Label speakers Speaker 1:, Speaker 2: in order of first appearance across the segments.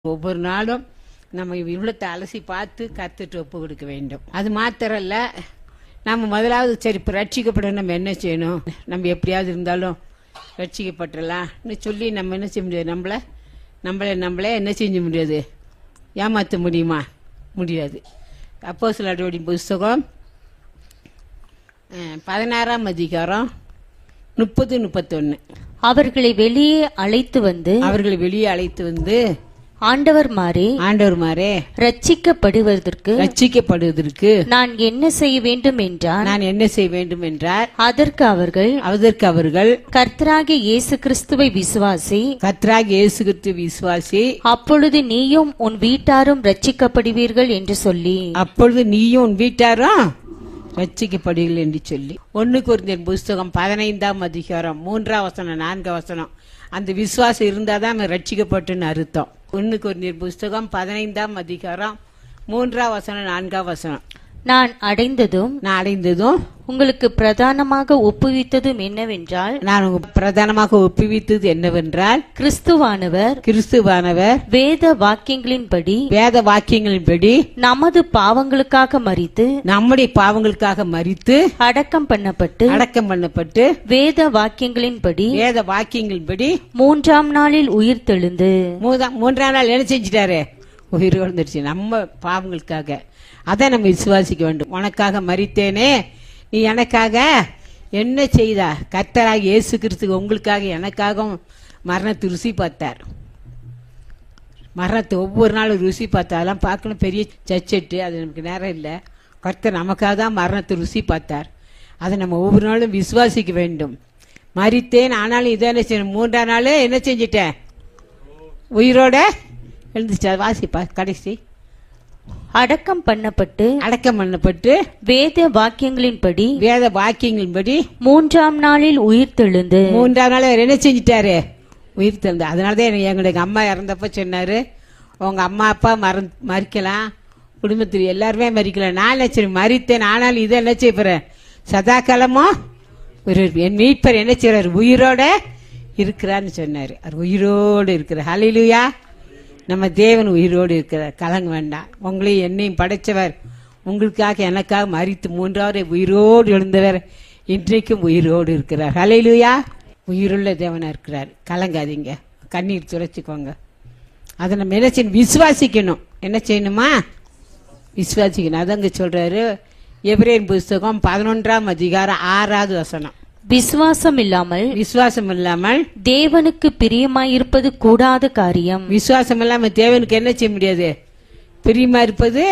Speaker 1: ஒவ்வொரு நாளும் நம்ம உள்ளத்தை அலசி பார்த்து கத்துட்டு ஒப்பு கொடுக்க வேண்டும் அது மாத்திரம் இல்ல நம்ம முதலாவது சரி இப்போ ரட்சிக்கப்பட நம்ம என்ன செய்யணும் நம்ம எப்படியாவது இருந்தாலும் ரட்சிக்கப்பட்டுடலாம்னு சொல்லி நம்ம என்ன செய்ய முடியாது நம்மள நம்மளே நம்மளே என்ன செஞ்ச முடியாது ஏமாற்ற முடியுமா முடியாது அப்போ சில புஸ்தகம் அஹ், பதினாறாம் அதிகாரம் முப்பது முப்பத்தொன்னு
Speaker 2: அவர்களை வெளியே அழைத்து வந்து
Speaker 1: அவர்களை வெளியே அழைத்து வந்து
Speaker 2: ஆண்டவர் மாறே
Speaker 1: ஆண்டவர் மாரே
Speaker 2: ரட்சிக்கப்படுவதற்கு
Speaker 1: ரட்சிக்கப்படுவதற்கு
Speaker 2: நான் என்ன செய்ய வேண்டும் என்றார்
Speaker 1: நான் என்ன செய்ய வேண்டும் என்றார்
Speaker 2: அதற்கு அவர்கள்
Speaker 1: அதற்கு அவர்கள்
Speaker 2: கர்த்தராகிய இயேசு கிறிஸ்துவை விசுவாசி
Speaker 1: கத்ராக் இயேசு கிறிஸ்து விசுவாசி
Speaker 2: அப்பொழுது நீயும் உன் வீட்டாரும் ரட்சிக்கப்படுவீர்கள் என்று சொல்லி
Speaker 1: அப்பொழுது நீயும் உன் வீட்டாரும் ரட்சிக்கப்படுவீர்கள் என்று சொல்லி ஒன்னு குருந்தியன் புஸ்தகம் பதினைந்தாம் அதிகாரம் மூன்றாம் வசனம் நான்காம் வசனம் அந்த விசுவாசம் இருந்தாதான் நம்ம ரட்சிக்கப்பட்டுன்னு அர்த்தம் ஒன்னு குருந்தியன் புஸ்தகம் பதினைந்தாம் அதிகாரம் மூன்றாம் வசனம் நான்காம் வசனம்
Speaker 2: நான் அடைந்ததும்
Speaker 1: நான் அடைந்ததும்
Speaker 2: உங்களுக்கு பிரதானமாக ஒப்புவித்ததும் என்னவென்றால்
Speaker 1: நான் உங்க பிரதானமாக ஒப்புவித்தது என்னவென்றால்
Speaker 2: கிறிஸ்துவானவர்
Speaker 1: கிறிஸ்துவானவர்
Speaker 2: வேத வாக்கியங்களின்படி
Speaker 1: வேத வாக்கியங்களின்படி
Speaker 2: நமது பாவங்களுக்காக மறித்து
Speaker 1: நம்முடைய பாவங்களுக்காக மறித்து
Speaker 2: அடக்கம் பண்ணப்பட்டு
Speaker 1: அடக்கம் பண்ணப்பட்டு
Speaker 2: வேத வாக்கியங்களின்படி
Speaker 1: வேத வாக்கியங்களின்படி
Speaker 2: மூன்றாம் நாளில் உயிர் தெழுந்து
Speaker 1: மூதா- மூன்றாம் நாள் என்ன செஞ்சிட்டாரு உயிர் வந்துருச்சு நம்ம பாவங்களுக்காக அதை நம்ம விசுவாசிக்க வேண்டும் உனக்காக மறித்தேனே நீ எனக்காக என்ன செய்தா கர்த்தராக இயேசு கிறிஸ்து உங்களுக்காக எனக்காகவும் மரணத்தை ருசி பார்த்தார் மரணத்தை ஒவ்வொரு நாளும் ருசி பார்த்தாலாம் பார்க்கணும் பெரிய சச்செட்டு அது நமக்கு நேரம் இல்லை கர்த்தர் நமக்காக தான் மரணத்தை ருசி பார்த்தார் அதை நம்ம ஒவ்வொரு நாளும் விசுவாசிக்க வேண்டும் மறித்தேன் ஆனாலும் இதை என்ன செய்யணும் மூன்றாம் நாள் என்ன செஞ்சிட்டேன் உயிரோட எழுந்துச்சு அது வாசிப்பா கடைசி
Speaker 2: அடக்கம் பண்ணப்பட்டு
Speaker 1: அடக்கம் பண்ணப்பட்டு
Speaker 2: வேத வாக்கியங்களின்படி
Speaker 1: வேத வாக்கியங்களின்படி
Speaker 2: மூன்றாம் நாளில் உயிர் தெழுந்து
Speaker 1: மூன்றாம் நாள் அவர் என்ன செஞ்சிட்டாரு உயிர் தந்த அதனால தான் எனக்கு- எங்களுக்கு அம்மா இறந்தப்ப சொன்னாரு உங்க அம்மா அப்பா மற மறிக்கலாம் குடும்பத்தில் எல்லாருமே மறிக்கலாம் நான் என்ன சரி மறித்தேன் ஆனாலும் இதை என்ன செய்ய போறேன் சதா காலமும் ஒரு என் மீட்பர் என்ன செய்றாரு உயிரோட இருக்கிறான்னு சொன்னாரு அவர் உயிரோடு இருக்கிறார் ஹalleluya நம்ம தேவன் உயிரோடு இருக்கிறார் கலங்க வேண்டாம் உங்களையும் என்னையும் படைச்சவர் உங்களுக்காக எனக்காக மறித்து மூன்றாவது உயிரோடு எழுந்தவர் இன்றைக்கும் உயிரோடு இருக்கிறார் ஹalleluya உயிருள்ள தேவனா இருக்கிறார் கலங்காதீங்க கண்ணீர் துடைச்சிக்கோங்க அதை நம்ம என்ன செய்யணும் விசுவாசிக்கணும் என்ன செய்யணுமா விசுவாசிக்கணும் அதங்க சொல்றாரு எபிரேன் புஸ்தகம் பதினொன்றாம் அதிகாரம் ஆறாவது வசனம்
Speaker 2: விசுவாசம் இல்லாமல்
Speaker 1: விசுவாசம் இல்லாமல்
Speaker 2: தேவனுக்கு பிரியமாயிருப்பது கூடாத காரியம்
Speaker 1: விசுவாசம் இல்லாம தேவனுக்கு என்ன செய்ய முடியாது பிரியமா இருப்பது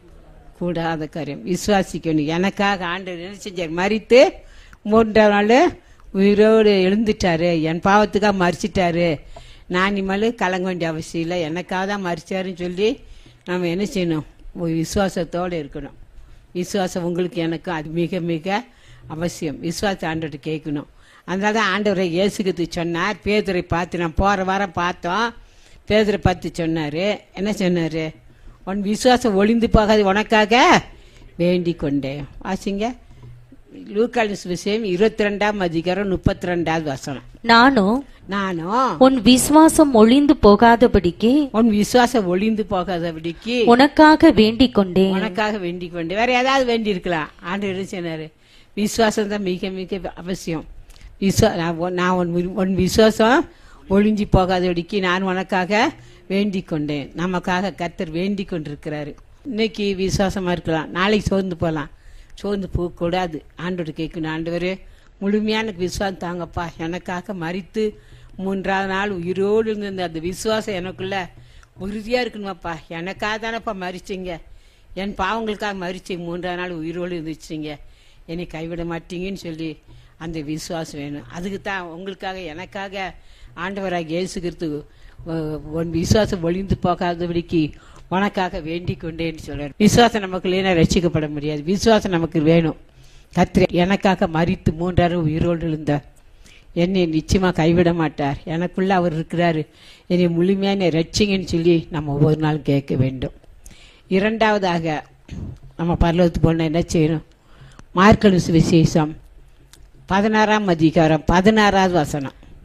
Speaker 1: கூடாத காரியம் விசுவாசிக்கணும் எனக்காக ஆண்டவர் என்ன செஞ்சார் மறித்து மூன்றாம் நாள் உயிரோடு எழுந்துட்டாரு என் பாவத்துக்காக மறிச்சிட்டாரு நான் இனிமேல் கலங்க வேண்டிய அவசியம் இல்லை எனக்காக தான் மறிச்சாருன்னு சொல்லி நம்ம என்ன செய்யணும் ஒரு விசுவாசத்தோடு இருக்கணும் விசுவாசம் உங்களுக்கு எனக்கும் அது மிக மிக அவசியம் விசுவாச ஆண்டவர்கிட்ட கேட்கணும் அதனால தான் ஆண்டவரை இயேசுக்கு சொன்னார் பேதுரை பார்த்து நான் போகிற வாரம் பார்த்தோம் பேதுரை பார்த்து சொன்னார் என்ன சொன்னார் உன் விசுவாசம் ஒளிந்து போகாது உனக்காக வேண்டிக் கொண்டேன் வாசிங்க லூக்காலிஸ் விஷயம் இருபத்தி ரெண்டாம் அதிகாரம் முப்பத்தி ரெண்டாவது வசனம்
Speaker 2: நானும்
Speaker 1: நானும்
Speaker 2: உன் விசுவாசம் ஒளிந்து போகாதபடிக்கு
Speaker 1: உன் விசுவாசம் ஒளிந்து போகாதபடிக்கு
Speaker 2: உனக்காக வேண்டிக் கொண்டேன்
Speaker 1: உனக்காக வேண்டிக் கொண்டு வேற ஏதாவது வேண்டி இருக்கலாம் ஆண்டு என்ன சொன்னாரு விசுவாசம் தான் மிக மிக அவசியம் விஸ்வா நான் உன்- நான் உன் வி- உன் விசுவாசம் ஒளிஞ்சு போகாதபடிக்கு நான் உனக்காக வேண்டிக் கொண்டேன் நமக்காக கர்த்தர் வேண்டிக் கொண்டிருக்கிறாரு இன்னைக்கு விசுவாசமா இருக்கலாம் நாளைக்கு சோர்ந்து போகலாம் சோர்ந்து போகக்கூடாது ஆண்டோடு கேட்கணும் ஆண்டவரே முழுமையான விசுவாசம் தாங்கப்பா எனக்காக மறித்து மூன்றாவது நாள் உயிரோடு இருந்த அந்த விசுவாசம் எனக்குள்ள உறுதியா இருக்கணுமாப்பா எனக்காக தானப்பா மறிச்சீங்க என் பாவங்களுக்காக மறிச்சு மூன்றாவது நாள் உயிரோடு இருந்துச்சுங்க என்னை கைவிட மாட்டீங்கன்னு சொல்லி அந்த விசுவாசம் வேணும் அதுக்கு தான் உங்களுக்காக எனக்காக ஆண்டவராக இயேசு கிறிஸ்து உ- உன் விசுவாசம் ஒளிந்து போகாதபடிக்கு உனக்காக வேண்டிக் கொண்டேன்னு சொல்றாரு விசுவாசம் நமக்கு இல்லைன்னா ரட்சிக்கப்பட முடியாது விசுவாசம் நமக்கு வேணும் கத்திர எனக்காக மறித்து மூன்றாறு உயிரோடு இருந்தார் என்னை நிச்சயமா கைவிட மாட்டார் எனக்குள்ள அவர் இருக்கிறாரு என்னை முழுமையான ரட்சிங்கன்னு சொல்லி நம்ம ஒவ்வொரு நாளும் கேட்க வேண்டும் இரண்டாவதாக நம்ம பரலோகத்துக்கு போனால் என்ன செய்யணும் மார்க்கனு விசேஷம் பதினாறாம் அதிகாரம் பதினாறாவது வசனம்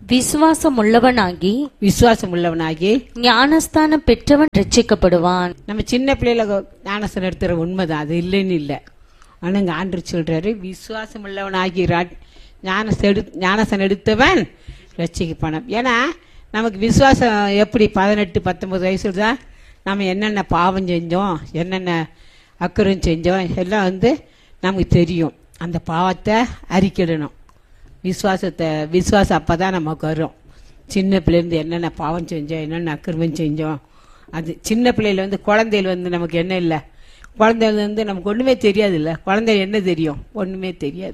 Speaker 2: விசுவாசம் உள்ளவனாகி
Speaker 1: விசுவாசம் உள்ளவனாகி
Speaker 2: ஞானஸ்தானம் பெற்றவன் ரட்சிக்கப்படுவான்
Speaker 1: நம்ம சின்ன பிள்ளையில ஞானசனம் எடுத்துற உண்மைதான் அது இல்லைன்னு இல்லை ஆனால் இங்கே ஆண்டு சொல்றாரு விசுவாசம் உள்ளவனாகி ரா- ஞானசம் எடு ஞானசனம் எடுத்தவன் ரட்சிக்கப்பான ஏன்னா நமக்கு விசுவாசம் எப்படி பதினெட்டு பத்தொன்பது வயசுல தான் நம்ம என்னென்ன பாவம் செஞ்சோம் என்னென்ன அக்கறம் செஞ்சோம் எல்லாம் வந்து நமக்கு தெரியும் அந்த பாவத்தை அறிக்கிடணும் விசுவாசத்தை விசுவாசம் அப்போ தான் நமக்கு வரும் சின்ன பிள்ளைலேருந்து என்னென்ன பாவம் செஞ்சோம் என்னென்ன அக்கிரமம் செஞ்சோம் அது சின்ன பிள்ளையில வந்து குழந்தைகள் வந்து நமக்கு என்ன இல்லை குழந்தைகள் வந்து நமக்கு ஒன்றுமே தெரியாது இல்லை குழந்தை என்ன தெரியும் ஒன்றுமே தெரியாது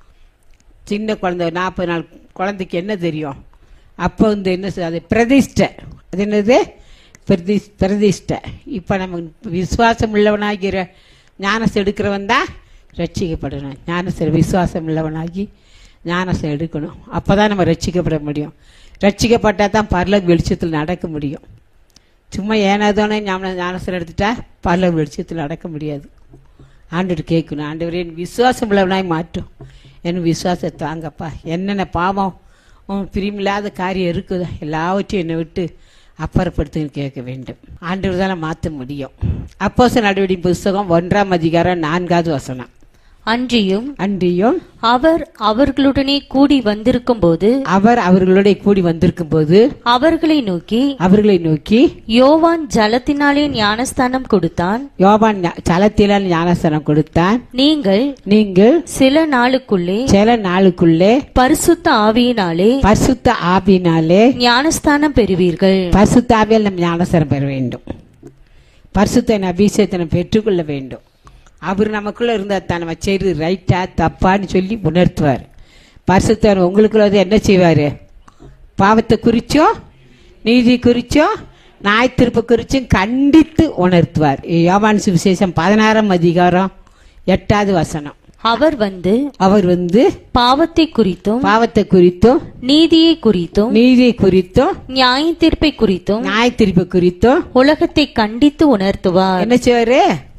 Speaker 1: சின்ன குழந்தை நாற்பது நாள் குழந்தைக்கு என்ன தெரியும் அப்போ வந்து என்ன சொல்~ அது பிரதிஷ்டை அது என்னது பிரதி பிரதிஷ்டை இப்போ நமக்கு விசுவாசம் உள்ளவனாகிற ஞானசம் எடுக்கிறவன் தான் ரட்சிக்கப்படணும் ஞானசம் விசுவாசம் உள்ளவனாகி ஞானசம் எடுக்கணும் அப்போ தான் நம்ம ரட்சிக்கப்பட முடியும் ரட்சிக்கப்பட்டால் தான் பரலோக வெளிச்சத்தில் நடக்க முடியும் சும்மா ஏனாதானே ஞான ஞானசனம் எடுத்துட்டா பரலோக வெளிச்சத்தில் நடக்க முடியாது ஆண்டவர் கேட்கணும் ஆண்டவர் என் விசுவாசம் உள்ளவனாய் மாற்றும் என் விசுவாசத்தை தாங்கப்பா என்னென்ன பாவம் உன் பிரியமில்லாத காரியம் இருக்குதோ எல்லாவற்றையும் என்னை விட்டு அப்புறப்படுத்துன்னு கேட்க வேண்டும் ஆண்டவர் தானே மாற்ற முடியும் அப்போஸ் நடவடிக்கை புஸ்தகம் ஒன்றாம் அதிகாரம் நான்காவது வசனம்
Speaker 2: அன்றியும்
Speaker 1: அன்றியும்
Speaker 2: அவர் அவர்களுடனே கூடி வந்திருக்கும்போது
Speaker 1: அவர் அவர்களோட கூடி வந்திருக்கும் போது
Speaker 2: அவர்களை நோக்கி
Speaker 1: அவர்களை நோக்கி
Speaker 2: யோவான் ஜலத்தினாலே ஞானஸ்தானம் கொடுத்தான்
Speaker 1: யோபான் ஞா- சலத்திலால் ஞானசனம் கொடுத்தான்
Speaker 2: நீங்கள்
Speaker 1: நீங்கள்
Speaker 2: சில நாளுக்குள்ளே
Speaker 1: சில நாளுக்குள்ளே
Speaker 2: பரிசுத்த ஆவியினாலே
Speaker 1: பரிசுத்த ஆவினாலே
Speaker 2: ஞானஸ்தானம் பெறுவீர்கள்
Speaker 1: பரிசுத்த ஆவியால் நம்ம ஞானசனம் பெற வேண்டும் பரிசுத்த அபிஷேகத்தை நம்ம பெற்றுக்கொள்ள வேண்டும் அவர் நமக்குள்ள இருந்தால் தான் நம்ம செய்யறது ரைட்டா தப்பான்னு சொல்லி உணர்த்துவார் பரிசுத்தர் உங்களுக்குள்ள வந்து என்ன செய்வார் பாவத்தை குறிச்சோ நீதி குறிச்சோ நாய் திருப்ப குறிச்சும் கண்டித்து உணர்த்துவார் யோவான் சுவிசேஷம் பதினாறாம் அதிகாரம் எட்டாவது வசனம்
Speaker 2: அவர் வந்து
Speaker 1: அவர் வந்து
Speaker 2: பாவத்தை குறித்தும்
Speaker 1: பாவத்தை குறித்தும்
Speaker 2: நீதியை குறித்தும்
Speaker 1: நீதி குறித்தும்
Speaker 2: நியாய தீர்ப்பை குறித்தும்
Speaker 1: நாய் திருப்ப குறித்தும்
Speaker 2: உலகத்தை கண்டித்து உணர்த்துவார்
Speaker 1: என்ன செய்வாரு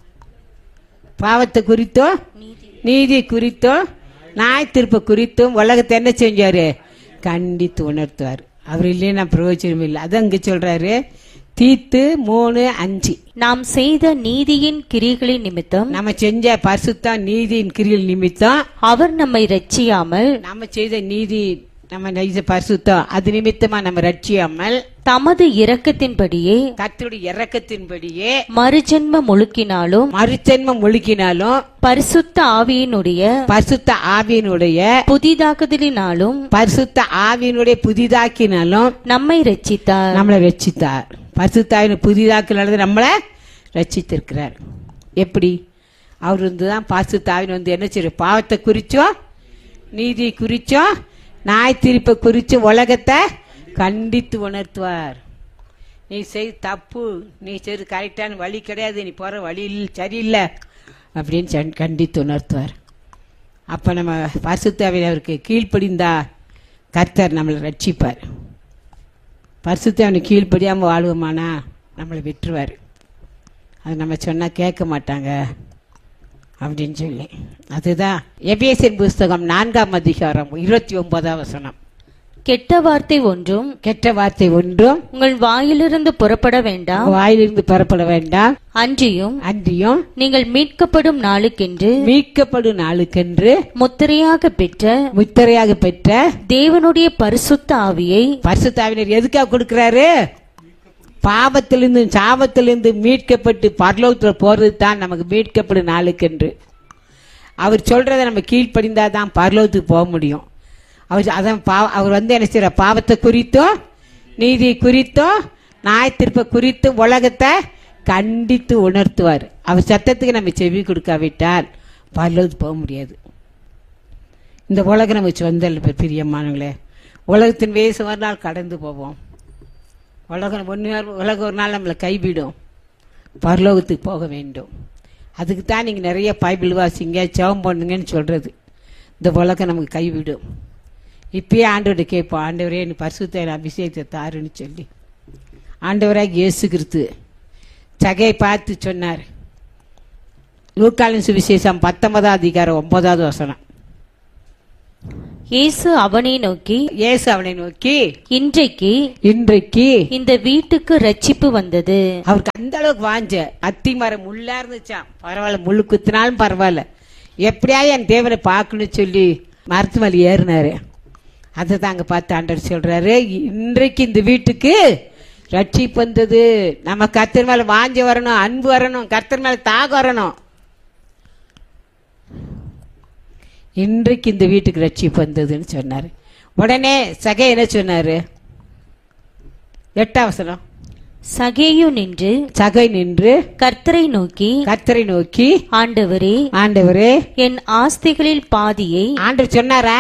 Speaker 1: பாவத்தை குறித்தும் நீதி குறித்தும் நாய் திருப்ப குறித்தும் உலகத்தை என்ன செஞ்சாரு கண்டித்து உணர்த்துவார் அவர் இல்லைன்னா பிரயோஜனம் இல்லை அதான் இங்க சொல்றாரு தீத்து மூணு அஞ்சு
Speaker 2: நாம் செய்த நீதியின் கிரிகளின் நிமித்தம்
Speaker 1: நம்ம செஞ்ச பரிசுத்தம் நீதியின் கிரியில் நிமித்தம்
Speaker 2: அவர் நம்மை ரட்சியாமல்
Speaker 1: நம்ம செய்த நீதி நம்ம செய்த பரிசுத்தம் அது நிமித்தமா நம்ம ரட்சியாமல்
Speaker 2: தமது இரக்கத்தின்படியே
Speaker 1: கர்த்தருடைய இறக்கத்தின்படியே
Speaker 2: மறுஜென்ம முழுக்கினாலும்
Speaker 1: மறுஜென்மம் ஒழுக்கினாலும்
Speaker 2: பரிசுத்த ஆவியினுடைய
Speaker 1: பரிசுத்த ஆவியினுடைய
Speaker 2: புதிதாக்குதலினாலும்
Speaker 1: பரிசுத்த ஆவியினுடைய புதிதாக்கினாலும்
Speaker 2: நம்மை ரட்சித்தார்
Speaker 1: நம்மளை ரட்சித்தார் பரிசுத்தாவின் புதிதாக்கினால நம்மளை ரட்சித்திருக்கிறார் எப்படி அவர் வந்து தான் பரிசுத்தாவின் வந்து என்ன செய்யும் பாவத்தை குறிச்சோம் நீதி குறிச்சோம் நாய் திருப்பை குறிச்சு உலகத்தை கண்டித்து உணர்த்துவார் நீ செய் தப்பு நீ செய்து கரெக்டான வழி கிடையாது நீ போகிற வழி இல்ல- சரியில்லை அப்படின்னு சொன்- கண்டித்து உணர்த்துவார் அப்போ நம்ம பரிசுத்தாவின் அவருக்கு கீழ்ப்படிந்தா கர்த்தர் நம்மளை ரட்சிப்பார் பரிசுத்தவனை கீழ்ப்படியாமல் வாழ்வோமானா நம்மளை விட்டுருவார் அது நம்ம சொன்னால் கேட்க மாட்டாங்க அப்படின்னு சொல்லி அதுதான் எபிஎஸ்என் புஸ்தகம் நான்காம் அதிகாரம் இருபத்தி ஒன்பதாம் வசனம்
Speaker 2: கெட்ட வார்த்தை ஒன்றும்
Speaker 1: கெட்ட வார்த்தை ஒன்றும்
Speaker 2: உங்கள் வாயிலிருந்து புறப்பட வேண்டாம்
Speaker 1: வாயிலிருந்து பெறப்பட வேண்டாம்
Speaker 2: அன்றியும்
Speaker 1: அன்றியும்
Speaker 2: நீங்கள் மீட்கப்படும் நாளுக்கென்று
Speaker 1: மீட்கப்படும் நாளுக்கென்று
Speaker 2: முத்திரையாக பெற்ற
Speaker 1: முத்திரையாக பெற்ற
Speaker 2: தேவனுடைய பரிசுத்த ஆவியை
Speaker 1: பரிசுத்தாவினர் எதுக்காக கொடுக்கிறாரு பாவத்திலிருந்து சாபத்திலிருந்து மீட்கப்பட்டு பரலோகத்தில் போறது தான் நமக்கு மீட்கப்படும் நாளுக்கென்று அவர் சொல்றதை நம்ம கீழ்ப்படிந்தாதான் பரலோகத்துக்கு போக முடியும் அவர் அதான் பாவ அவர் வந்து என்ன செய்யற பாவத்தை குறித்தும் நீதி குறித்தும் நாய் திருப்ப குறித்து உலகத்தை கண்டித்து உணர்த்துவார் அவர் சத்தத்துக்கு நம்ம செவி கொடுக்காவிட்டால் பரலோகத்துக்கு போக முடியாது இந்த உலகம் நமக்கு சொந்தல் பிரியமானங்களே உலகத்தின் வயசு ஒரு நாள் கடந்து போவோம் உலகம் ஒன்று உலகம் ஒரு நாள் நம்மளை கைவிடும் பரலோகத்துக்கு போக வேண்டும் அதுக்கு தான் நீங்கள் நிறைய பைபிள் வாசிங்க ஜெபம் பண்ணுங்கன்னு சொல்கிறது இந்த உலகம் நமக்கு கைவிடும் இப்பயே ஆண்டவர்கிட்ட கேட்போம் ஆண்டவரே நீ பரிசுத்த அபிஷேகத்தை தாருன்னு சொல்லி ஆண்டவராக இயேசு கிறிஸ்து சகையை பார்த்து சொன்னார் லூக்காலின் சுவிசேஷம் பத்தொன்பதாம் அதிகாரம் ஒன்பதாவது வசனம்
Speaker 2: இயேசு அவனை நோக்கி
Speaker 1: இயேசு அவனை நோக்கி
Speaker 2: இன்றைக்கு
Speaker 1: இன்றைக்கு
Speaker 2: இந்த வீட்டுக்கு ரட்சிப்பு வந்தது
Speaker 1: அவருக்கு அந்த அளவுக்கு வாஞ்ச அத்தி மரம் முள்ளா இருந்துச்சாம் பரவாயில்ல முள்ளு குத்தினாலும் பரவாயில்ல எப்படியாவது என் தேவனை பார்க்கணும்னு சொல்லி மரத்து மேலே ஏறினாரு அதை தாங்க பார்த்து ஆண்டவர் சொல்றாரு இன்றைக்கு இந்த வீட்டுக்கு ரட்சிப்பு வந்தது நம்ம கர்த்தர் மேல வாஞ்சி வரணும் அன்பு வரணும் கர்த்தர் மேல தாக வரணும் இன்றைக்கு இந்த வீட்டுக்கு ரட்சிப்பு வந்ததுன்னு சொன்னாரு உடனே சகை என்ன சொன்னாரு எட்டாம் வசனம்
Speaker 2: சகேயு நின்று
Speaker 1: சகை நின்று
Speaker 2: கர்த்தரை நோக்கி
Speaker 1: கர்த்தரை நோக்கி
Speaker 2: ஆண்டவரே
Speaker 1: ஆண்டவரே
Speaker 2: என் ஆஸ்திகளில் பாதியை
Speaker 1: ஆண்டவர் சொன்னாரா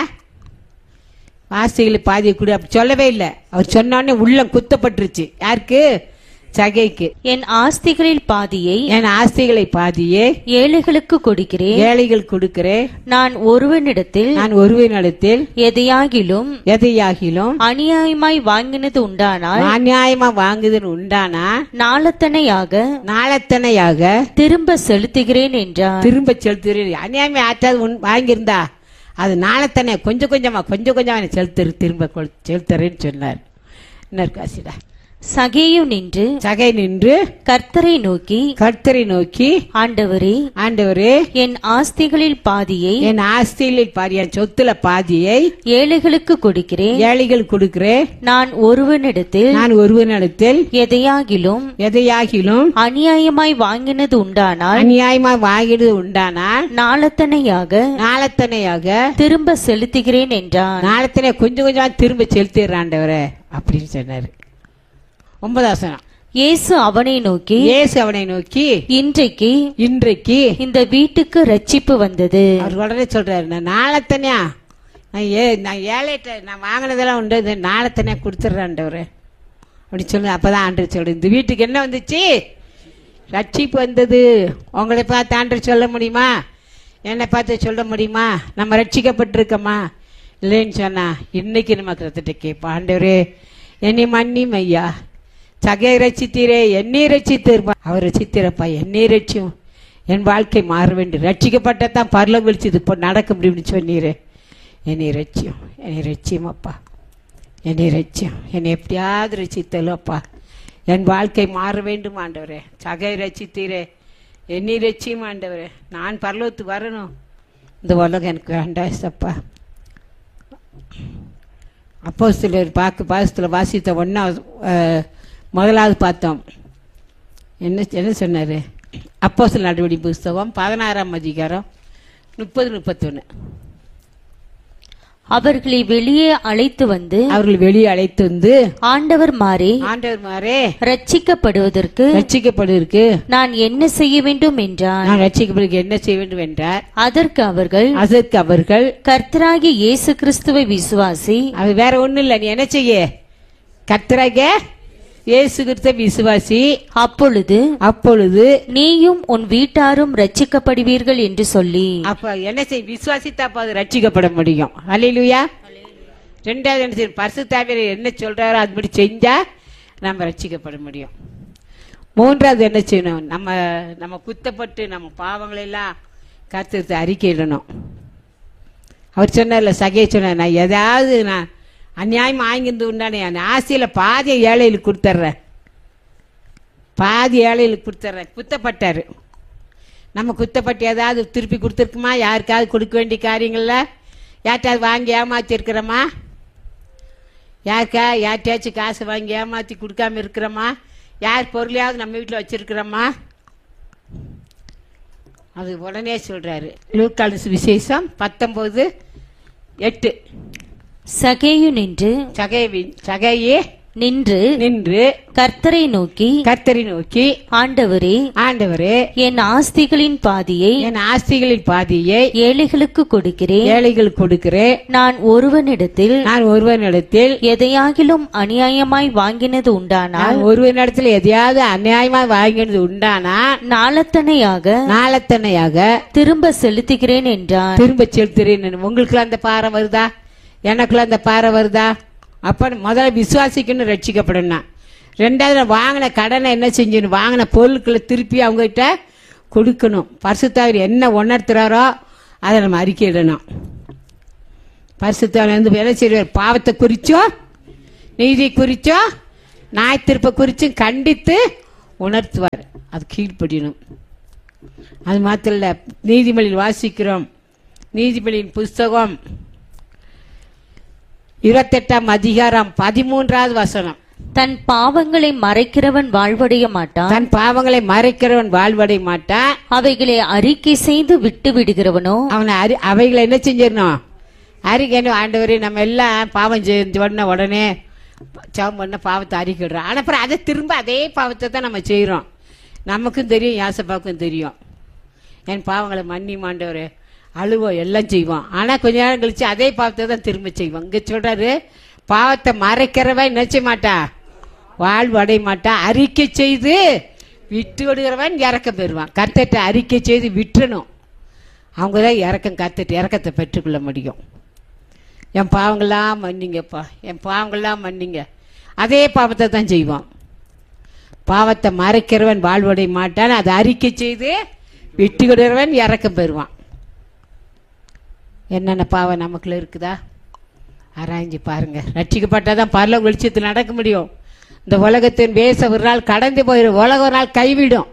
Speaker 1: வாசிகளை பாதியை கொடு அப்படி சொல்லவே இல்லை அவர் சொன்னோடனே உள்ளம் குத்தப்பட்டுருச்சு யாருக்கு சகைக்கு
Speaker 2: என் ஆஸ்திகளில் பாதியை
Speaker 1: என் ஆஸ்திகளை பாதியே
Speaker 2: ஏழைகளுக்கு கொடுக்கிறேன்
Speaker 1: ஏழைகள் கொடுக்கிறேன்
Speaker 2: நான் ஒருவனிடத்தில்
Speaker 1: நான் ஒருவனிடத்தில்
Speaker 2: எதையாகிலும்
Speaker 1: எதையாகிலும்
Speaker 2: அநியாயமாய் வாங்கினது உண்டானால்
Speaker 1: அநியாயமா வாங்குதுன்னு உண்டானா
Speaker 2: நாளத்தனையாக
Speaker 1: நாளத்தனையாக
Speaker 2: திரும்ப செலுத்துகிறேன் என்றார்
Speaker 1: திரும்ப செலுத்துறேன் அநியாயமே ஆற்றாது உன் வாங்கியிருந்தா அது நாளைத்தானே கொஞ்சம் கொஞ்சமா கொஞ்சம் கொஞ்சமா செலுத்துரு திரும்ப கொள்- செலுத்துறேன்னு சொன்னார் என்ன காசிடா
Speaker 2: சகேயு நின்று
Speaker 1: சகை நின்று
Speaker 2: கர்த்தரை நோக்கி
Speaker 1: கர்த்தரை நோக்கி
Speaker 2: ஆண்டவரே
Speaker 1: ஆண்டவரே
Speaker 2: என் ஆஸ்திகளில் பாதியை
Speaker 1: என் ஆஸ்தியில் பாதி என் சொத்துல பாதியை
Speaker 2: ஏழைகளுக்கு கொடுக்கிறேன்
Speaker 1: ஏழைகள் கொடுக்கிறேன்
Speaker 2: நான் ஒருவனிடத்தில்
Speaker 1: நான் ஒருவனிடத்தில்
Speaker 2: எதையாகிலும்
Speaker 1: எதையாகிலும்
Speaker 2: அநியாயமாய் வாங்கினது உண்டானால்
Speaker 1: அநியாயமா வாங்கிடு உண்டானால்
Speaker 2: நாளத்தனையாக
Speaker 1: நாளத்தனையாக
Speaker 2: திரும்ப செலுத்துகிறேன் என்றான்
Speaker 1: நாளத்தனை கொஞ்சம் கொஞ்சமா திரும்ப செலுத்திடுறாண்டவரே அப்படின்னு சொன்னாரு ஒன்பதாசனம்
Speaker 2: இயேசு அவனை நோக்கி
Speaker 1: இயேசு அவனை நோக்கி
Speaker 2: இன்றைக்கு
Speaker 1: இன்றைக்கு
Speaker 2: இந்த வீட்டுக்கு ரட்சிப்பு வந்தது
Speaker 1: அவர் உடனே சொல்றாரு நான் நாளத்தனையா நான் ஏ நான் ஏழைட்ட நான் வாங்கினதெல்லாம் உண்டு இது நாளத்தனையா கொடுத்துட்றாண்டவரு அப்படி சொல்லு அப்பதான் ஆண்டர் சொல்லு இந்த வீட்டுக்கு என்ன வந்துச்சு ரட்சிப்பு வந்தது உங்களை பார்த்து ஆண்டர் சொல்ல முடியுமா என்னை பார்த்து சொல்ல முடியுமா நம்ம ரட்சிக்கப்பட்டிருக்கோமா இல்லைன்னு சொன்னா இன்னைக்கு நம்ம கருத்துட்டு கேட்போம் ஆண்டவரே என்னை மன்னியும் ஐயா சகையை ரசித்தீரே என்னை ரசித்திருப்பா அவர் ரசித்திரப்பா என்னை ரட்சியும் என் வாழ்க்கை மாற வேண்டும் ரட்சிக்கப்பட்டதான் பரலோகம் விழிச்சு இது இப்போ நடக்க முடியும்னு சொன்னீரே என்னை ரட்சியம் என்னை ரட்சியம் அப்பா என்னை ரட்சியம் என்னை எப்படியாவது ரசித்தலும் அப்பா என் வாழ்க்கை மாற வேண்டும் ஆண்டவரே சகை ரசித்தீரே என்னை ரட்சியம் ஆண்டவரே நான் பரலோகத்துக்கு வரணும் இந்த உலகம் எனக்கு வேண்டாம் அப்போ சிலர் பார்க்க பாசத்தில் வாசித்த ஒன்றா முதலாவது பார்த்தோம் என்ன என்ன சொன்னார் அப்போ சில நடவடி புஸ்தகம் பதினாறாம் அதிகாரம் முப்பது முப்பத்தொன்று
Speaker 2: அவர்களை வெளியே அழைத்து வந்து
Speaker 1: அவர்கள் வெளியே அழைத்து வந்து
Speaker 2: ஆண்டவர் மாறே
Speaker 1: ஆண்டவர் மாறே
Speaker 2: ரட்சிக்கப்படுவதற்கு
Speaker 1: ரட்சிக்கப்படுவதற்கு
Speaker 2: நான் என்ன செய்ய வேண்டும் என்றான்
Speaker 1: நான் ரட்சிக்கப்படுவதற்கு என்ன செய்ய வேண்டும் என்றார்
Speaker 2: அதற்கு அவர்கள்
Speaker 1: அதற்கு அவர்கள்
Speaker 2: கர்த்தராகிய இயேசு கிறிஸ்துவை விசுவாசி
Speaker 1: அது வேற ஒண்ணும் இல்லை நீ என்ன செய்ய கர்த்தராக இயேசு கிறிஸ்த விசுவாசி
Speaker 2: அப்பொழுது
Speaker 1: அப்பொழுது
Speaker 2: நீயும் உன் வீட்டாரும் ரட்சிக்கப்படுவீர்கள் என்று சொல்லி
Speaker 1: அப்ப என்ன செய் விசுவாசித்தா அப்ப அது ரட்சிக்கப்பட முடியும் அல்லையா ரெண்டாவது என்ன செய்யும் பரிசுத்தாவியர் என்ன சொல்றாரோ அதுபடி செஞ்சா நம்ம ரட்சிக்கப்பட முடியும் மூன்றாவது என்ன செய்யணும் நம்ம நம்ம குத்தப்பட்டு நம்ம பாவங்களை எல்லாம் கருத்து அறிக்கையிடணும் அவர் சொன்னார்ல சகையை சொன்னார் நான் ஏதாவது நான் அநியாயம் வாங்கிருந்து உண்டானே அந்த ஆசையில் பாதியை ஏழைகளுக்கு கொடுத்துட்றேன் பாதி ஏழைகளுக்கு கொடுத்துட்றேன் குத்தப்பட்டார் நம்ம குத்தப்பட்டு ஏதாவது திருப்பி கொடுத்துருக்குமா யாருக்காவது கொடுக்க வேண்டிய காரியங்கள்ல யார்ட்டாவது வாங்கி ஏமாத்திருக்கிறோமா யாருக்கா யார்கிட்டயாச்சும் காசு வாங்கி ஏமாற்றி கொடுக்காம இருக்கிறோமா யார் பொருளையாவது நம்ம வீட்டில் வச்சிருக்கிறோமா அது உடனே சொல்றாரு லூக்கால் விசேஷம் பத்தொன்பது எட்டு
Speaker 2: சகேயு நின்று
Speaker 1: சகைவி சகையே
Speaker 2: நின்று
Speaker 1: நின்று
Speaker 2: கர்த்தரை நோக்கி
Speaker 1: கர்த்தரை நோக்கி
Speaker 2: ஆண்டவரே
Speaker 1: ஆண்டவரே
Speaker 2: என் ஆஸ்திகளின் பாதியை
Speaker 1: என் ஆஸ்திகளின் பாதியை
Speaker 2: ஏழைகளுக்கு கொடுக்கிறேன்
Speaker 1: ஏழைகள் கொடுக்கிறேன்
Speaker 2: நான் ஒருவனிடத்தில்
Speaker 1: நான் ஒருவனிடத்தில்
Speaker 2: எதையாகிலும் அநியாயமாய் வாங்கினது உண்டானால்
Speaker 1: நான் ஒருவனிடத்தில் எதையாவது அநியாயமா வாங்கினது உண்டானா
Speaker 2: நாளத்தனையாக
Speaker 1: நாளத்தனையாக
Speaker 2: திரும்ப செலுத்துகிறேன் என்றான்
Speaker 1: திரும்ப செலுத்துறேன் உங்களுக்குள்ள அந்த பாறை வருதா எனக்குள்ள அந்த பாறை வருதா அப்ப முதல்ல விசுவாசிக்கணும் ரட்சிக்கப்படணும் ரெண்டாவது நான் வாங்கின கடனை என்ன செஞ்சணும் வாங்கின பொருட்களை திருப்பி அவங்ககிட்ட கொடுக்கணும் பரிசுத்தாவர் என்ன உணர்த்துறாரோ அதை நம்ம அறிக்கையிடணும் பரிசுத்தாவில இருந்து என்ன செய்வார் பாவத்தை குறிச்சோ நீதி குறிச்சோ நாய் திருப்ப குறிச்சும் கண்டித்து உணர்த்துவார் அது கீழ்ப்படியணும் அது மாத்திரம் இல்ல நீதிமொழியில் வாசிக்கிறோம் நீதிமொழியின் புஸ்தகம் இருபத்தெட்டாம் அதிகாரம் பதிமூன்றாவது வசனம்
Speaker 2: தன் பாவங்களை மறைக்கிறவன் வாழ்வடைய மாட்டான்
Speaker 1: தன் பாவங்களை மறைக்கிறவன் வாழ்வடை மாட்டான்
Speaker 2: அவைகளை அறிக்கை செய்து விட்டு விடுகிறவனோ
Speaker 1: அவனை அறி அவைகளை என்ன செஞ்சிடணும் அறிக்கணும் ஆண்டவரே நம்ம எல்லாம் பாவம் செஞ்ச உடனே உடனே சவம் பண்ண பாவத்தை அறிக்கிடுறோம் ஆனால் அப்புறம் அதை திரும்ப அதே பாவத்தை தான் நம்ம செய்கிறோம் நமக்கும் தெரியும் யாசப்பாவுக்கும் தெரியும் என் பாவங்களை மன்னி மாண்டவர் அழுவோம் எல்லாம் செய்வோம் ஆனால் கொஞ்ச நேரம் கழிச்சு அதே பாவத்தை தான் திரும்ப செய்வோம் இங்கே சொல்றாரு பாவத்தை மறைக்கிறவன் என்ன செய்ய மாட்டா வாழ்வு அடைய மாட்டா அறிக்கை செய்து விட்டு விடுகிறவன் இறக்கம் பெறுவான் கர்த்தர்ட்ட அறிக்கை செய்து விட்டுறணும் அவங்க தான் இறக்கம் கத்துட்டு இறக்கத்தை பெற்றுக்கொள்ள முடியும் என் பாவங்கள்லாம் மன்னிங்கப்பா என் பாவங்கள்லாம் மன்னிங்க அதே பாவத்தை தான் செய்வான் பாவத்தை மறைக்கிறவன் வாழ்வடைய மாட்டான் அதை அறிக்கை செய்து விட்டு விடுறவன் இறக்கம் பெறுவான் என்னென்ன பாவம் நமக்குள்ள இருக்குதா ஆராய்ஞ்சு பாருங்க ரட்சிக்கப்பட்டாதான் பரல வெளிச்சத்தில் நடக்க முடியும் இந்த உலகத்தின் வேச ஒரு நாள் கடந்து போயிடும் உலகம் ஒரு நாள் கைவிடும்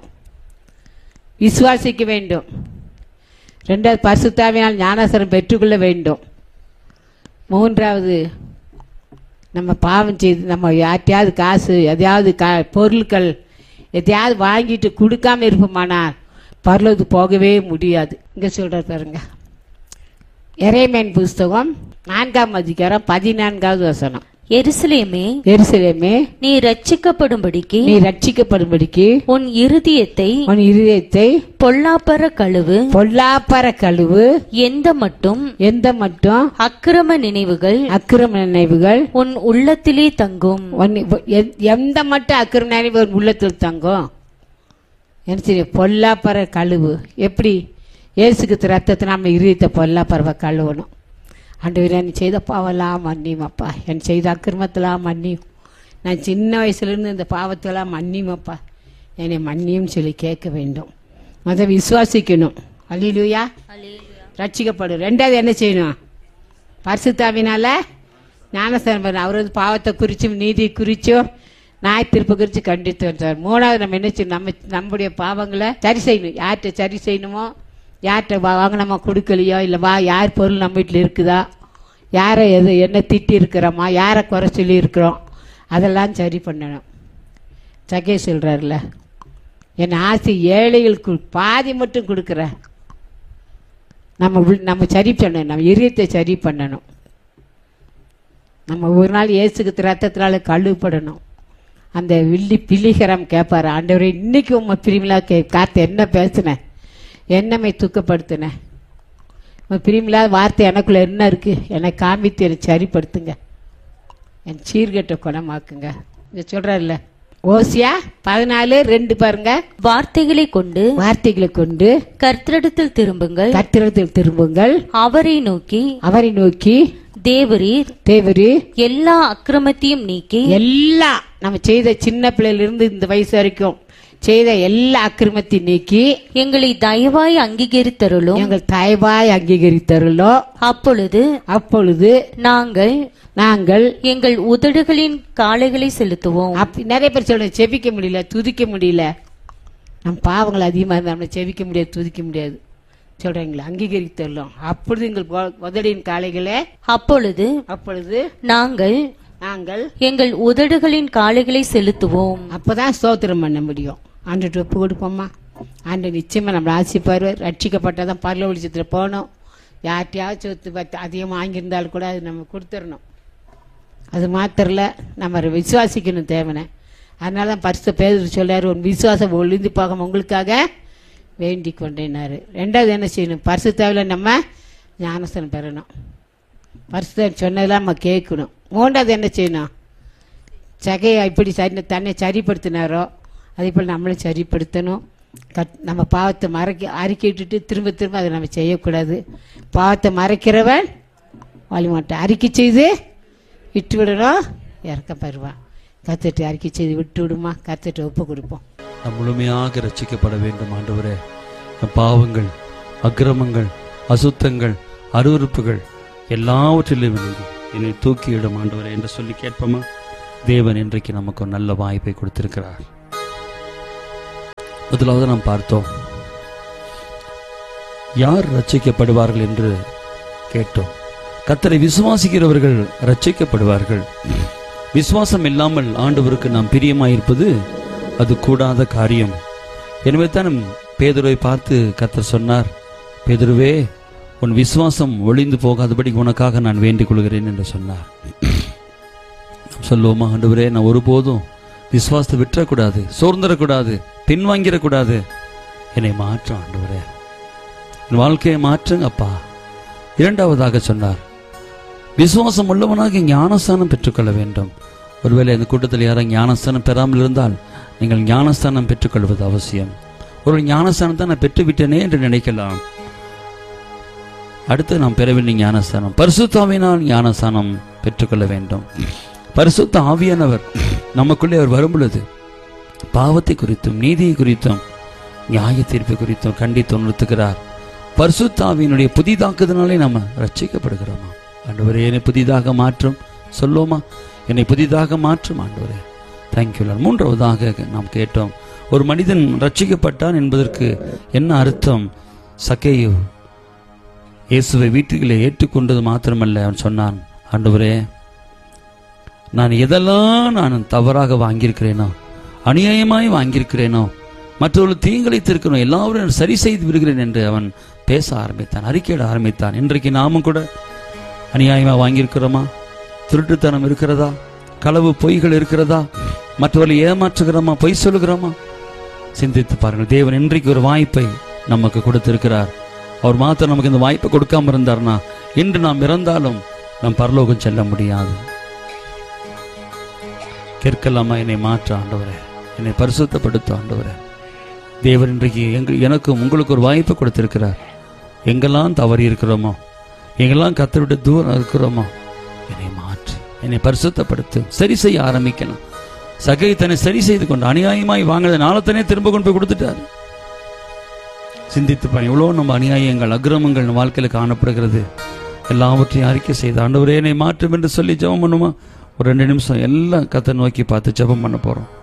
Speaker 1: விசுவாசிக்க வேண்டும் ரெண்டாவது பரிசுத்தாவினால் ஞானசரம் பெற்றுக்கொள்ள வேண்டும் மூன்றாவது நம்ம பாவம் செய்து நம்ம யார்ட்டையாவது காசு எதையாவது கா பொருட்கள் எதையாவது வாங்கிட்டு கொடுக்காம இருப்போமானால் பரலோது போகவே முடியாது இங்கே சொல்கிற பாருங்க இறைமேன் புஸ்தகம் நான்காம் அதிகாரம் பதினான்காவது வசனம்
Speaker 2: எருசலேமே
Speaker 1: எருசலேமே
Speaker 2: நீ ரட்சிக்கப்படும்படிக்கு
Speaker 1: நீ ரட்சிக்கப்படும்படிக்கு
Speaker 2: உன் இருதயத்தை
Speaker 1: உன் இருதயத்தை
Speaker 2: பொல்லாப்பர கழுவு
Speaker 1: பொல்லாப்பர கழுவு
Speaker 2: எந்த மட்டும்
Speaker 1: எந்த மட்டும்
Speaker 2: அக்கிரம நினைவுகள்
Speaker 1: அக்கிரம நினைவுகள்
Speaker 2: உன் உள்ளத்திலே தங்கும்
Speaker 1: ஒன்னு- எ- எந்த மட்டும் அக்கிரம நினைவு ஒரு உள்ளத்தில் தங்கும் என்ன சரி பொல்லாப்பற கழுவு எப்படி ஏசுக்கு ரத்தத்தை நம்ம இருதயத்தை பொல்லாப்பறவை கழுவணும் ஆண்டவரே நீ செய்த பாவெல்லாம் மன்னியுமப்பா என் செய்த அக்கிரமத்தெல்லாம் மன்னியும் நான் சின்ன வயசுலேருந்து இந்த பாவத்தெல்லாம் மன்னியுமப்பா என்னை மன்னியும் சொல்லி கேட்க வேண்டும் அதை விசுவாசிக்கணும் அல்லிலூயா ரட்சிக்கப்படும் ரெண்டாவது என்ன செய்யணும் பரிசுத்தாவினால ஞானஸ்தானம் பண்ண அவர் வந்து பாவத்தை குறிச்சும் நீதி குறிச்சும் நாய் திருப்ப குறித்து கண்டித்து வந்தார் மூணாவது நம்ம என்ன செய்யணும் நம்ம நம்முடைய பாவங்களை சரி செய்யணும் யார்கிட்ட சரி செய்யணுமோ யார்கிட்ட வா- வாங்கினோமா கொடுக்கலையோ இல்லை வா யார் பொருள் நம்ம வீட்டில் இருக்குதா யாரை எது என்ன திட்டி இருக்கிறோமா யாரை குறை சொல்லி இருக்கிறோம் அதெல்லாம் சரி பண்ணணும் சகே சொல்கிறார்ல என் ஆசை ஏழைகளுக்கு பாதி மட்டும் கொடுக்குறேன் நம்ம உள்- நம்ம சரி பண்ணணும் நம்ம இதயத்தை சரி பண்ணணும் நம்ம ஒரு நாள் இயேசுக்கு ரத்தத்தினால கழுவுப்படணும் அந்த வில்லி பிள்ளிகரம் கேட்பாரு ஆண்டவரே இன்னைக்கு உங்க பிரிமிலா கே காத்து என்ன பேசுனேன் என்னமை துக்கப்படுத்தினேன் உன் பிரிமிலா வார்த்தை எனக்குள்ள என்ன இருக்கு என்னை காமித்து என்னை சரிப்படுத்துங்க என் சீர்கெட்ட குணமாக்குங்க இங்க சொல்றாருல்ல ஓசியா பதினாலு ரெண்டு பாருங்க
Speaker 2: வார்த்தைகளை கொண்டு
Speaker 1: வார்த்தைகளை கொண்டு
Speaker 2: கர்த்தரிடத்தில் திரும்புங்கள்
Speaker 1: கத்திரத்தில் திரும்புங்கள்
Speaker 2: அவரை நோக்கி
Speaker 1: அவரை நோக்கி
Speaker 2: தேவரீர்
Speaker 1: தேவரு
Speaker 2: எல்லா அக்கிரமத்தையும் நீக்கி
Speaker 1: எல்லாம் நம்ம செய்த சின்ன பிள்ளையில இருந்து இந்த வயசு வரைக்கும் செய்த எல்லா அக்கிரமத்தையும் நீக்கி
Speaker 2: எங்களை தயவாய் அங்கீகரித்தருளும்
Speaker 1: எங்கள் தாய்வாய் அங்கீகரித்தருளோ
Speaker 2: அப்பொழுது
Speaker 1: அப்பொழுது
Speaker 2: நாங்கள்
Speaker 1: நாங்கள்
Speaker 2: எங்கள் உதடுகளின் காளைகளை செலுத்துவோம்
Speaker 1: அப்படி நிறைய பேர் சொல்றேன் செபிக்க முடியல துதிக்க முடியல நம் பாவங்கள் அதிகமாக இருந்தால் நம்மளை செபிக்க முடியாது துதிக்க முடியாது சொல்றீங்களா அங்கீகரித்தருளோம் அப்பொழுது எங்கள் உ- உதடின் காளைகளே
Speaker 2: அப்பொழுது
Speaker 1: அப்பொழுது
Speaker 2: நாங்கள்
Speaker 1: நாங்கள்
Speaker 2: எங்கள் உதடுகளின் காளைகளை செலுத்துவோம்
Speaker 1: அப்பதான் ஸ்தோத்திரம் பண்ண முடியும் ஆண்டுட்டு ஒப்பு கொடுப்போமா ஆண்டு நிச்சயமா நம்மளை ஆசிப்பார் ரட்சிக்கப்பட்டதான் பரல வெளிச்சத்தில் போகணும் யார்கிட்டயாவது சொத்து பத்து அதிகமாக வாங்கியிருந்தாலும் கூட அது நம்ம கொடுத்துடணும் அது மாத்திரல நம்ம விசுவாசிக்கணும் தேவனை அதனால தான் பரிசு பேர் சொல்றாரு உன் விசுவாசம் ஒளிந்து போகாம உங்களுக்காக வேண்டிக் கொண்டேனாரு ரெண்டாவது என்ன செய்யணும் பரிசு தேவையில் நம்ம ஞானசனம் பெறணும் பரிசு சொன்னதெல்லாம் நம்ம கேட்கணும் மூன்றாவது என்ன செய்யணும் சகையை இப்படி சரி தன்னை சரிப்படுத்தினாரோ அதே போல் நம்மளும் சரிப்படுத்தணும் கட் நம்ம பாவத்தை மறைக்க அறிக்கையிட்டுட்டு திரும்ப திரும்ப அதை நம்ம செய்யக்கூடாது பாவத்தை மறைக்கிறவன் வழிமாட்டான் அறிக்கை செய்து விட்டு விடணும் இறக்க பெறுவான் கத்துட்டு அறிக்கை செய்து விட்டு விடுமா கத்துட்டு ஒப்பு கொடுப்போம்
Speaker 3: நாம் முழுமையாக ரட்சிக்கப்பட வேண்டும் ஆண்டவரே என் பாவங்கள் அக்கிரமங்கள் அசுத்தங்கள் அருவருப்புகள் எல்லாவற்றிலும் இருந்து என்னை தூக்கியிடும் ஆண்டவரே என்று சொல்லி கேட்போமா தேவன் இன்றைக்கு நமக்கு ஒரு நல்ல வாய்ப்பை கொடுத்திருக்கிறார் முதலாவது நாம் பார்த்தோம் யார் ரட்சிக்கப்படுவார்கள் என்று கேட்டோம் கத்தரை விசுவாசிக்கிறவர்கள் ரட்சிக்கப்படுவார்கள் விசுவாசம் இல்லாமல் ஆண்டவருக்கு நாம் பிரியமாயிருப்பது அது கூடாத காரியம் எனவே தான் பேதுருவை பார்த்து கத்தர் சொன்னார் பேதுருவே உன் விசுவாசம் ஒளிந்து போகாதபடி உனக்காக நான் வேண்டிக் கொள்கிறேன் என்று சொன்னார் நாம் சொல்லுவோமா ஆண்டவரே நான் ஒருபோதும் விசுவாசத்தை விட்டுறக்கூடாது சோர்ந்துடக்கூடாது பின்வாங்கிடக்கூடாது என்னை மாற்றும் ஆண்டவரே என் வாழ்க்கையை மாற்றுங்க அப்பா இரண்டாவதாக சொன்னார் விசுவாசம் உள்ளவனாக ஞானஸ்தானம் பெற்றுக்கொள்ள வேண்டும் ஒருவேளை இந்த கூட்டத்தில் யாரும் ஞானஸ்தானம் பெறாமல் இருந்தால் நீங்கள் ஞானஸ்தானம் பெற்றுக்கொள்வது அவசியம் ஒரு ஞானஸ்தானத்தை நான் பெற்றுவிட்டேனே என்று நினைக்கலாம் அடுத்து நாம் பெற வேண்டிய ஞானஸ்தானம் பரிசுத்தாவினால் ஞானஸ்தானம் பெற்றுக்கொள்ள வேண்டும் பரிசுத்த ஆவியானவர் நமக்குள்ளே அவர் வரும் பொழுது பாவத்தை குறித்தும் நீதியை குறித்தும் நியாய தீர்ப்பு குறித்தும் கண்டித்து உணர்த்துகிறார் பரிசுத்தாவியினுடைய புதிதாக்குதனாலே நாம ரட்சிக்கப்படுகிறோமா ஆண்டவரே என்னை புதிதாக மாற்றும் சொல்லுவோமா என்னை புதிதாக மாற்றும் ஆண்டவரே தேங்க்யூ மூன்றாவதாக நாம் கேட்டோம் ஒரு மனிதன் ரட்சிக்கப்பட்டான் என்பதற்கு என்ன அர்த்தம் சக்கேயு இயேசுவை வீட்டுக்குள்ளே ஏற்றுக்கொண்டது மாத்திரமல்ல அவன் சொன்னான் ஆண்டவரே நான் எதெல்லாம் நான் தவறாக வாங்கியிருக்கிறேனோ அநியாயமாய் வாங்கியிருக்கிறேனோ மற்றவர்கள் தீங்கிழைத்திருக்கிறோம் எல்லாவரும் நான் சரி செய்து விடுகிறேன் என்று அவன் பேச ஆரம்பித்தான் அறிக்கையிட ஆரம்பித்தான் இன்றைக்கு நாமும் கூட அநியாயமா வாங்கியிருக்கிறோமா திருட்டுத்தனம் இருக்கிறதா களவு பொய்கள் இருக்கிறதா மற்றவர்களை ஏமாற்றுகிறோமா பொய் சொல்லுகிறோமா சிந்தித்து பாருங்கள் தேவன் இன்றைக்கு ஒரு வாய்ப்பை நமக்கு கொடுத்திருக்கிறார் அவர் மாத்திரம் நமக்கு இந்த வாய்ப்பை கொடுக்காம இருந்தார்னா இன்று நாம் இறந்தாலும் நம் பரலோகம் செல்ல முடியாது கேட்கலாமா என்னை மாற்ற ஆண்டவரே என்னை பரிசுத்தப்படுத்த ஆண்டவரே தேவன் இன்றைக்கு எங்க எனக்கும் உங்களுக்கு ஒரு வாய்ப்பை கொடுத்திருக்கிறார் எங்கெல்லாம் தவறி இருக்கிறோமோ எங்கெல்லாம் கத்தை விட்டு தூரம் இருக்கிறோமோ என்னை மாற்று என்னை பரிசுத்தப்படுத்து சரி செய்ய ஆரம்பிக்கலாம் சகை தன்னை சரி செய்து கொண்டு அநியாயமாய் வாங்கினது நாளத்தனே திரும்ப கொண்டு போய் கொடுத்துட்டாரு சிந்தித்து பாருங்க எவ்வளோ நம்ம அநியாயங்கள் அக்கிரமங்கள் நம்ம வாழ்க்கையில் காணப்படுகிறது எல்லாவற்றையும் அறிக்கை செய்து ஆண்டவரே என்னை மாற்றும் என்று சொல்லி ஜெபம் பண்ணுமா ஒரு ரெண்டு நிமிஷம் எல்லாம் கத்தை நோக்கி பார்த்து ஜெபம் பண்ண போறோம்